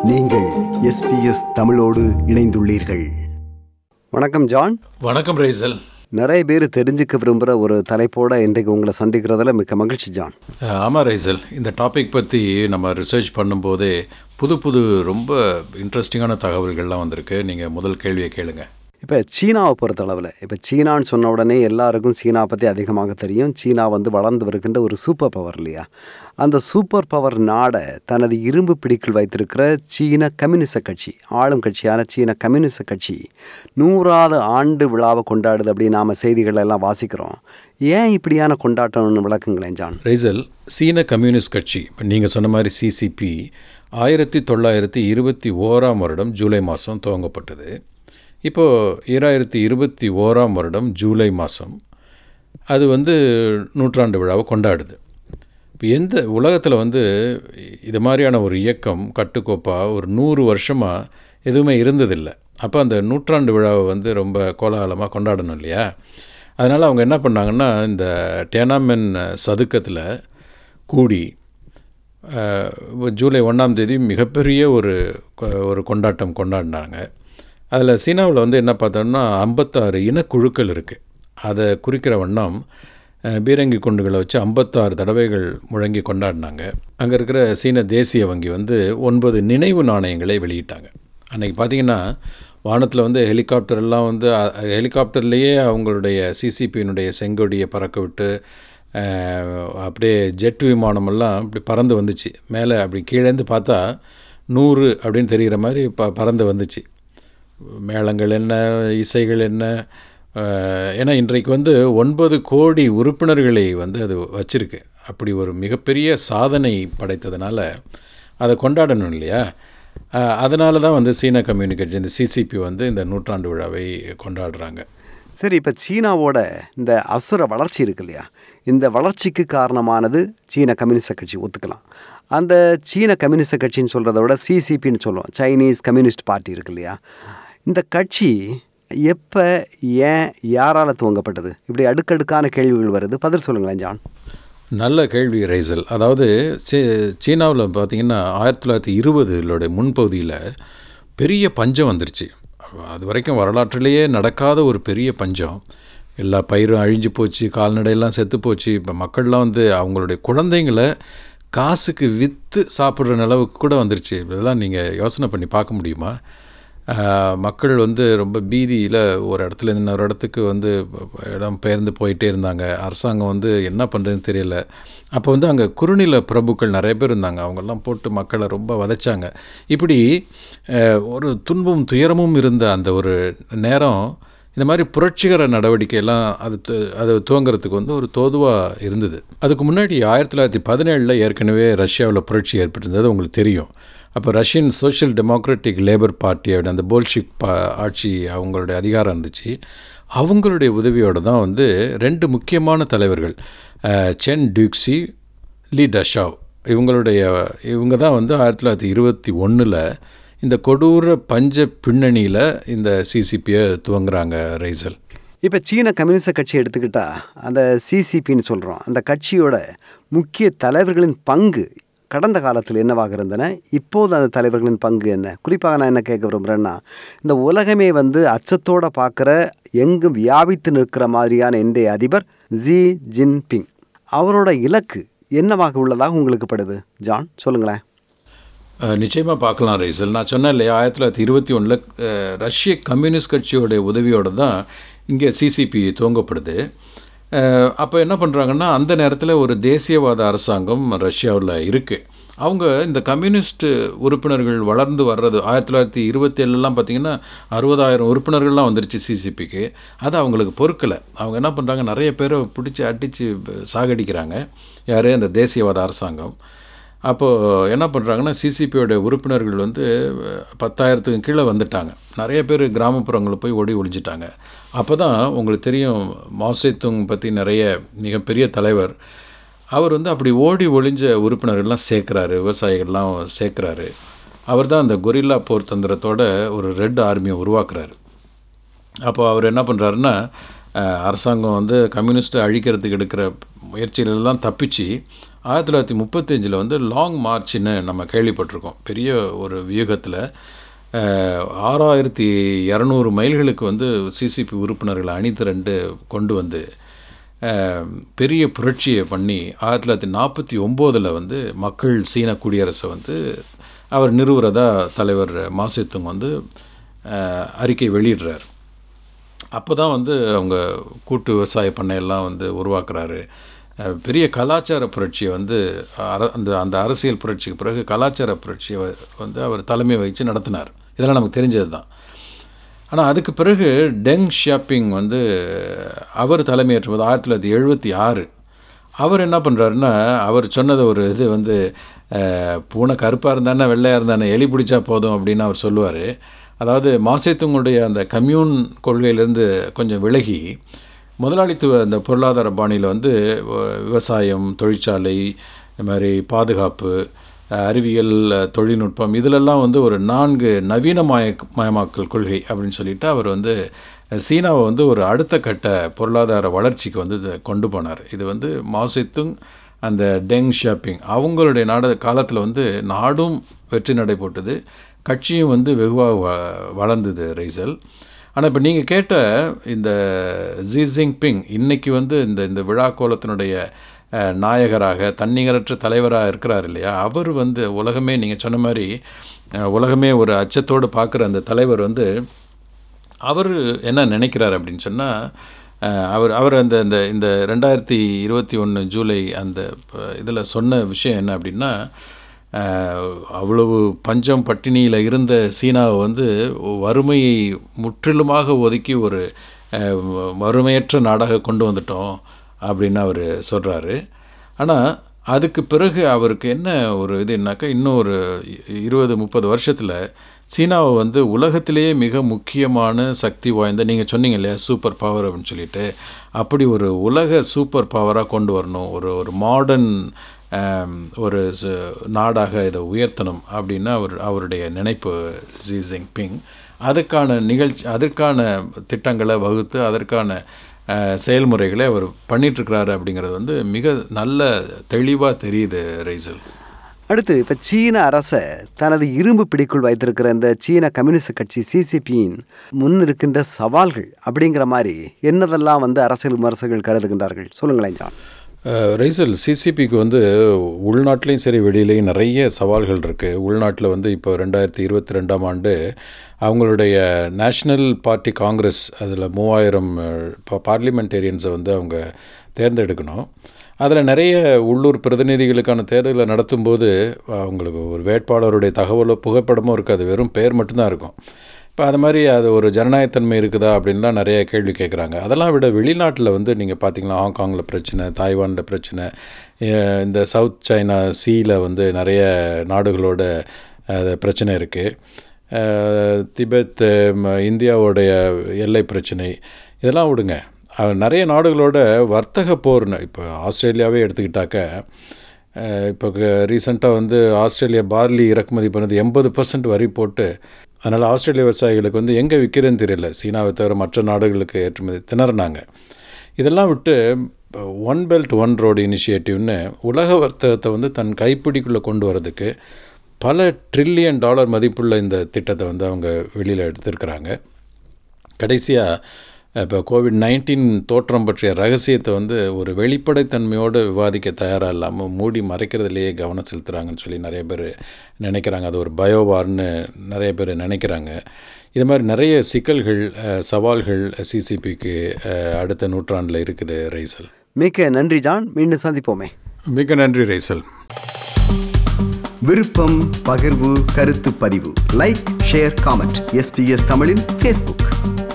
நீங்கள் எஸ்பிஎஸ் தமிழோடு இணைந்துள்ளீர்கள் வணக்கம் ஜான் வணக்கம் ரைசல் நிறைய பேர் தெரிஞ்சுக்க விரும்புகிற ஒரு தலைப்போட இன்றைக்கு உங்களை சந்திக்கிறதுல மிக்க மகிழ்ச்சி ஜான் அஹ், ஆமாம் ரைசல் இந்த டாபிக் பற்றி நம்ம ரிசர்ச் பண்ணும்போதே புது புது ரொம்ப இன்ட்ரெஸ்டிங்கான தகவல்கள்லாம் வந்திருக்கு நீங்கள் முதல் கேள்வியை கேளுங்க இப்போ சீனாவை பொறுத்தளவில் இப்போ சீனான்னு சொன்ன உடனே எல்லாருக்கும் சீனா பற்றி அதிகமாக தெரியும் சீனா வந்து வளர்ந்து வருகின்ற ஒரு சூப்பர் பவர் இல்லையா அந்த சூப்பர் பவர் நாடை தனது இரும்பு பிடிக்குள் வைத்திருக்கிற சீன கம்யூனிச கட்சி ஆளும் கட்சியான சீன கம்யூனிச கட்சி நூறாவது ஆண்டு விழாவை கொண்டாடுது அப்படின்னு நாம் செய்திகள் எல்லாம் வாசிக்கிறோம் ஏன் இப்படியான கொண்டாட்டம்னு விளக்குங்களேன் ஜான் ரைசல் சீன கம்யூனிஸ்ட் கட்சி இப்போ நீங்கள் சொன்ன மாதிரி சிசிபி ஆயிரத்தி தொள்ளாயிரத்தி இருபத்தி ஓராம் வருடம் ஜூலை மாதம் துவங்கப்பட்டது இப்போது ஈராயிரத்தி இருபத்தி ஓராம் வருடம் ஜூலை மாதம் அது வந்து நூற்றாண்டு விழாவை கொண்டாடுது இப்போ எந்த உலகத்தில் வந்து இது மாதிரியான ஒரு இயக்கம் கட்டுக்கோப்பாக ஒரு நூறு வருஷமாக எதுவுமே இருந்ததில்லை அப்போ அந்த நூற்றாண்டு விழாவை வந்து ரொம்ப கோலாகலமாக கொண்டாடணும் இல்லையா அதனால் அவங்க என்ன பண்ணாங்கன்னா இந்த டேனாமென் சதுக்கத்தில் கூடி அஹ், ஜூலை ஒன்றாம் தேதி மிகப்பெரிய ஒரு கொ- ஒரு கொண்டாட்டம் கொண்டாடினாங்க அதில் சீனாவில் வந்து என்ன பார்த்தோம்னா ஐம்பத்தாறு இனக்குழுக்கள் இருக்குது அதை குறிக்கிற வண்ணம் அஹ், பீரங்கி குண்டுகளை வச்சு ஐம்பத்தாறு தடவைகள் முழங்கி கொண்டாடினாங்க அங்கே இருக்கிற சீன தேசிய வங்கி வந்து ஒன்பது நினைவு நாணயங்களை வெளியிட்டாங்க அன்றைக்கி பார்த்தீங்கன்னா வானத்தில் வந்து ஹெலிகாப்டர் எல்லாம் வந்து அ- ஹெலிகாப்டர்லேயே அவங்களுடைய சிசிபியினுடைய செங்கொடியை பறக்க விட்டு அஹ், அப்படியே ஜெட் விமானமெல்லாம் இப்படி பறந்து வந்துச்சு மேலே அப்படி கீழேருந்து பார்த்தா நூறு அப்படின்னு தெரிகிற மாதிரி ப பறந்து வந்துச்சு மேளங்கள் என்ன இசைகள் என்ன அஹ், ஏன்னா இன்றைக்கு வந்து ஒன்பது கோடி உறுப்பினர்களை வந்து அது வச்சிருக்கு அப்படி ஒரு மிகப்பெரிய சாதனை படைத்ததுனால அதை கொண்டாடணும் இல்லையா அதனால தான் வந்து சீன கம்யூனிகேஷன் இந்த சிசிபி வந்து இந்த நூற்றாண்டு விழாவை கொண்டாடுறாங்க சரி இப்போ சீனாவோட இந்த அசுர வளர்ச்சி இருக்கு இல்லையா இந்த வளர்ச்சிக்கு காரணமானது சீன கம்யூனிஸ்ட் கட்சி ஒத்துக்கலாம் அந்த சீன கம்யூனிஸ்ட் கட்சின்னு சொல்கிறத விட சிசிபின்னு சொல்லுவோம் சைனீஸ் கம்யூனிஸ்ட் பார்ட்டி இருக்கு இல்லையா இந்த கட்சி எப்போ ஏன் யாரால் துவங்கப்பட்டது இப்படி அடுக்கடுக்கான கேள்விகள் வருது பதில் சொல்லுங்களேன் ஜான் நல்ல கேள்வி ரைசல் அதாவது சீ சீனாவில் பார்த்தீங்கன்னா ஆயிரத்தி தொள்ளாயிரத்தி இருபதுலோட முன்பகுதியில் பெரிய பஞ்சம் வந்துருச்சு அது வரைக்கும் வரலாற்றிலேயே நடக்காத ஒரு பெரிய பஞ்சம் எல்லா பயிரும் அழிஞ்சு போச்சு கால்நடையெல்லாம் செத்து போச்சு இப்போ மக்கள்லாம் வந்து அவங்களுடைய குழந்தைங்களை காசுக்கு விற்று சாப்பிட்ற நிலவுக்கு கூட வந்துருச்சு இதெல்லாம் நீங்கள் யோசனை பண்ணி பார்க்க முடியுமா ஆஹ், மக்கள் வந்து ரொம்ப பீதியில் ஒரு இடத்துல இருந்து இன்னொரு இடத்துக்கு வந்து இடம் பெயர்ந்து போயிட்டே இருந்தாங்க அரசாங்கம் வந்து என்ன பண்ணுறதுன்னு தெரியல அப்போ வந்து அங்கே குறுநில பிரபுக்கள் நிறைய பேர் இருந்தாங்க அவங்கெல்லாம் போட்டு மக்களை ரொம்ப வதைச்சாங்க இப்படி ஆஹ், ஒரு துன்பமும் துயரமும் இருந்த அந்த ஒரு நேரம் இந்த மாதிரி புரட்சிகர நடவடிக்கையெல்லாம் அது து- அது துவங்குறதுக்கு வந்து ஒரு தோதுவாக இருந்தது அதுக்கு முன்னாடி ஆயிரத்தி தொள்ளாயிரத்தி பதினேழில் ஏற்கனவே ரஷ்யாவில் புரட்சி ஏற்பட்டிருந்தது உங்களுக்கு தெரியும் அப்போ ரஷ்யன் சோஷியல் டெமோக்ராட்டிக் லேபர் பார்ட்டியோட அந்த போல்ஷிக் பா ஆட்சி அவங்களுடைய அதிகாரம் இருந்துச்சு அவங்களுடைய உதவியோடு தான் வந்து ரெண்டு முக்கியமான தலைவர்கள் அஹ், சென் டியூக்ஸி லீ டஷாவ் இவங்களுடைய இவங்க தான் வந்து ஆயிரத்தி தொள்ளாயிரத்தி இருபத்தி ஒன்றில் இந்த கொடூர பஞ்ச பின்னணியில் இந்த சிசிபியை துவங்குறாங்க ரைசல் இப்போ சீன கம்யூனிஸ்ட் கட்சி எடுத்துக்கிட்டா அந்த சிசிபின்னு சொல்கிறோம் அந்த கட்சியோட முக்கிய தலைவர்களின் பங்கு கடந்த காலத்தில் என்னவாக இருந்தன இப்போது அந்த தலைவர்களின் பங்கு என்ன குறிப்பாக நான் என்ன கேட்க விரும்புகிறேன்னா இந்த உலகமே வந்து அச்சத்தோட பார்க்குற எங்கும் வியாபித்து நிற்கிற மாதிரியான இன்றைய அதிபர் ஜி ஜின்பிங் அவரோட இலக்கு என்னவாக உள்ளதாக உங்களுக்கு படுது ஜான் சொல்லுங்களேன் நிச்சயமாக பார்க்கலாம் ரைசல் நான் சொன்னேன் இல்லையா ஆயிரத்தி தொள்ளாயிரத்தி இருபத்தி ஒன்றில் ரஷ்ய கம்யூனிஸ்ட் கட்சியோட உதவியோடு தான் இங்கே சிசிபி துவங்கப்படுது அப்போ என்ன பண்ணுறாங்கன்னா அந்த நேரத்தில் ஒரு தேசியவாத அரசாங்கம் ரஷ்யாவில் இருக்குது அவங்க இந்த கம்யூனிஸ்ட் உறுப்பினர்கள் வளர்ந்து வர்றது ஆயிரத்தி தொள்ளாயிரத்தி இருபத்தி ஏழுலாம் பார்த்தீங்கன்னா அறுபதாயிரம் உறுப்பினர்கள்லாம் வந்துருச்சு சிசிபிக்கு அது அவங்களுக்கு பொறுக்கலை அவங்க என்ன பண்ணுறாங்க நிறைய பேரை பிடிச்சி அடித்து சாகடிக்கிறாங்க யார் அந்த தேசியவாத அரசாங்கம் அப்போது என்ன பண்ணுறாங்கன்னா சிசிபியோட உறுப்பினர்கள் வந்து பத்தாயிரத்துக்கு கீழே வந்துட்டாங்க நிறைய பேர் கிராமப்புறங்களில் போய் ஓடி ஒளிஞ்சிட்டாங்க அப்போ தான் உங்களுக்கு தெரியும் மாசேத்துங் பற்றி நிறைய மிகப்பெரிய தலைவர் அவர் வந்து அப்படி ஓடி ஒளிஞ்ச உறுப்பினர்கள்லாம் சேர்க்குறாரு விவசாயிகள்லாம் சேர்க்குறாரு அவர் தான் அந்த கொரில்லா போர் தந்திரத்தோட ஒரு ரெட் ஆர்மியை உருவாக்குறாரு அப்போ அவர் என்ன பண்ணுறாருன்னா அரசாங்கம் வந்து கம்யூனிஸ்ட்டை அழிக்கிறதுக்கு எடுக்கிற முயற்சிகளெல்லாம் தப்பிச்சு ஆயிரத்தி தொள்ளாயிரத்தி முப்பத்தஞ்சில் வந்து லாங் மார்ச்னு நம்ம கேள்விப்பட்டிருக்கோம் பெரிய ஒரு வியூகத்தில் ஆறாயிரத்தி இரநூறு மைல்களுக்கு வந்து சிசிபி உறுப்பினர்களை அணிதிரண்டு கொண்டு வந்து அஹ், பெரிய புரட்சியை பண்ணி ஆயிரத்தி தொள்ளாயிரத்தி நாற்பத்தி ஒம்போதில் வந்து மக்கள் சீன குடியரசை வந்து அவர் நிறுவுறதா தலைவர் மாசேத்துங் வந்து அஹ், அறிக்கை வெளியிடுறார் அப்போ தான் வந்து அவங்க கூட்டு விவசாய பண்ணையெல்லாம் வந்து உருவாக்குறாரு அஹ் பெரிய கலாச்சார புரட்சியை வந்து அர அந்த அந்த அரசியல் புரட்சிக்கு பிறகு கலாச்சார புரட்சியை வ- வந்து அவர் தலைமை வகித்து நடத்தினார் இதெல்லாம் நமக்கு தெரிஞ்சது தான் ஆனால் அதுக்கு பிறகு டெங் ஷியாப்பிங் வந்து அவர் தலைமையேற்றும் போது ஆயிரத்தி தொள்ளாயிரத்தி எழுபத்தி ஆறு அவர் என்ன பண்ணுறாருன்னா அவர் சொன்னது ஒரு இது வந்து அஹ், பூனை கருப்பாக இருந்தானே வெள்ளையாக இருந்தானே எலி பிடிச்சா போதும் அப்படின்னு அவர் சொல்லுவார் அதாவது மாசேத்துங்களுடைய அந்த கம்யூன் கொள்கையிலேருந்து கொஞ்சம் விலகி முதலாளித்துவ அந்த பொருளாதார பாணியில் வந்து வ- விவசாயம் தொழிற்சாலை இது மாதிரி பாதுகாப்பு அஹ், அறிவியல் அஹ், தொழில்நுட்பம் இதிலெல்லாம் வந்து ஒரு நான்கு நவீனமய மயமாக்கல் கொள்கை அப்படின்னு சொல்லிட்டு அவர் வந்து அஹ், சீனாவை வந்து ஒரு அடுத்த கட்ட பொருளாதார வளர்ச்சிக்கு வந்து இதை கொண்டு போனார் இது வந்து மாசித்துங் அந்த டெங் ஷாப்பிங் அவங்களுடைய நாட காலத்தில் வந்து நாடும் வெற்றி நடை போட்டது கட்சியும் வந்து வெகுவாக வ வளர்ந்தது ரைசல் ஆனால் இப்போ நீங்கள் கேட்ட இந்த ஜி ஜின்பிங் இன்னைக்கு வந்து இந்த இந்த விழா கோலத்தினுடைய அஹ், நாயகராக தன்னிகரற்ற தலைவராக இருக்கிறார் இல்லையா அவர் வந்து உலகமே நீங்கள் சொன்ன மாதிரி அஹ், உலகமே ஒரு அச்சத்தோடு பார்க்குற அந்த தலைவர் வந்து அவர் என்ன நினைக்கிறார் அப்படின்னு சொன்னால் அவர் அவர் அந்த இந்த இந்த ரெண்டாயிரத்தி இருபத்தி ஒன்று ஜூலை அந்த இதில் சொன்ன விஷயம் என்ன அப்படின்னா அஹ், அவ்வளவு பஞ்சம் பட்டினியில் இருந்த சீனாவை வந்து வறுமையை முற்றிலுமாக ஒதுக்கி ஒரு அஹ், வறுமையற்ற நாடாக கொண்டு வந்துட்டோம் அப்படின்னு அவர் சொல்கிறாரு ஆனால் அதுக்கு பிறகு அவருக்கு என்ன ஒரு இதுனாக்கா இன்னும் ஒரு இருபது முப்பது வருஷத்தில் சீனாவை வந்து உலகத்திலேயே மிக முக்கியமான சக்தி வாய்ந்த நீங்கள் சொன்னீங்க இல்லையா சூப்பர் பவர் அப்படின்னு சொல்லிட்டு அப்படி ஒரு உலக சூப்பர் பவராக கொண்டு வரணும் ஒரு ஒரு மாடர்ன் ஒரு ச- நாடாக இதை உயர்த்தணும் அப்படின்னு அவர் அவருடைய நினைப்பு ஜி ஜின்பிங் அதுக்கான நிகழ்ச்சி அதற்கான திட்டங்களை வகுத்து அதற்கான அஹ், செயல்முறைகளை அவர் பண்ணிகிட்ருக்கிறாரு அப்படிங்கிறது வந்து மிக நல்ல தெளிவாக தெரியுது ரைசல் அடுத்து இப்போ சீன அரசை தனது இரும்பு பிடிக்குள் வைத்திருக்கிற இந்த சீன கம்யூனிஸ்ட் கட்சி சிசிபியின் முன் இருக்கின்ற சவால்கள் அப்படிங்கிற மாதிரி என்னதெல்லாம் வந்து அரசியல் விமர்சகர்கள் கருதுகின்றார்கள் சொல்லுங்களேன் ஜான் அஹ், ரைசல் சிசிபிக்கு வந்து உள்நாட்டிலையும் சரி வெளியிலையும் நிறைய சவால்கள் இருக்குது உள்நாட்டில் வந்து இப்போ ரெண்டாயிரத்தி இருபத்தி ரெண்டாம் ஆண்டு அவங்களுடைய நேஷ்னல் பார்ட்டி காங்கிரஸ் அதில் மூவாயிரம் பார்லிமெண்டேரியன்ஸை வந்து அவங்க தேர்ந்தெடுக்கணும் அதில் நிறைய உள்ளூர் பிரதிநிதிகளுக்கான தேர்தலை நடத்தும்போது அவங்களுக்கு ஒரு வேட்பாளருடைய தகவலோ புகைப்படமோ இருக்காது வெறும் பேர் மட்டும்தான் இருக்கும் இப்போ அது மாதிரி அது ஒரு ஜனநாயகத்தன்மை இருக்குதா அப்படின்லாம் நிறைய கேள்வி கேட்குறாங்க அதெல்லாம் விட வெளிநாட்டில் வந்து நீங்கள் பார்த்தீங்கன்னா ஹாங்காங்கில் பிரச்சனை தாய்வானில் பிரச்சனை அஹ் இந்த சவுத் சைனா சீல வந்து நிறைய நாடுகளோட அஹ், பிரச்சனை இருக்குது திபெத் ம, இந்தியாவோடைய எல்லை பிரச்சனை இதெல்லாம் விடுங்க அஹ், நிறைய நாடுகளோட வர்த்தக போர்னு இப்போ ஆஸ்திரேலியாவே எடுத்துக்கிட்டாக்க அஹ், இப்போ ரீசெண்டாக வந்து ஆஸ்திரேலியா பார்லி இறக்குமதி பண்ணது எண்பது பர்சன்ட் வரி போட்டு அதனால் ஆஸ்திரேலிய விவசாயிகளுக்கு வந்து எங்கே விற்கிறேன்னு தெரியல சீனாவை தவிர மற்ற நாடுகளுக்கு ஏற்றுமதி திணறினாங்க இதெல்லாம் விட்டு ஒன் பெல்ட் ஒன் ரோடு இனிஷியேட்டிவ்னு உலக வர்த்தகத்தை வந்து தன் கைப்பிடிக்குள்ளே கொண்டு வரதுக்கு பல ட்ரில்லியன் டாலர் மதிப்புள்ள இந்த திட்டத்தை வந்து அவங்க வெளியில் எடுத்திருக்கிறாங்க கடைசியாக இப்போ கோவிட் நைன்டீன் தோற்றம் பற்றிய ரகசியத்தை வந்து ஒரு வெளிப்படைத்தன்மையோடு விவாதிக்க தயாராக இல்லாமல் மூடி மறைக்கிறதுலையே கவனம் செலுத்துகிறாங்கன்னு சொல்லி நிறைய பேர் நினைக்கிறாங்க அது ஒரு பயோவார்னு நிறைய பேர் நினைக்கிறாங்க இது மாதிரி நிறைய சிக்கல்கள் அஹ், சவால்கள் சிசிபிக்கு அடுத்த நூற்றாண்டில் இருக்குது ரைசல் மிக்க நன்றி ஜான் மீண்டும் சந்திப்போமே மிக நன்றி ரைசல் விருப்பம் பகிர்வு கருத்து பதிவு லைக் ஷேர் காமெண்ட் எஸ்பிஎஸ் தமிழின் ஃபேஸ்புக்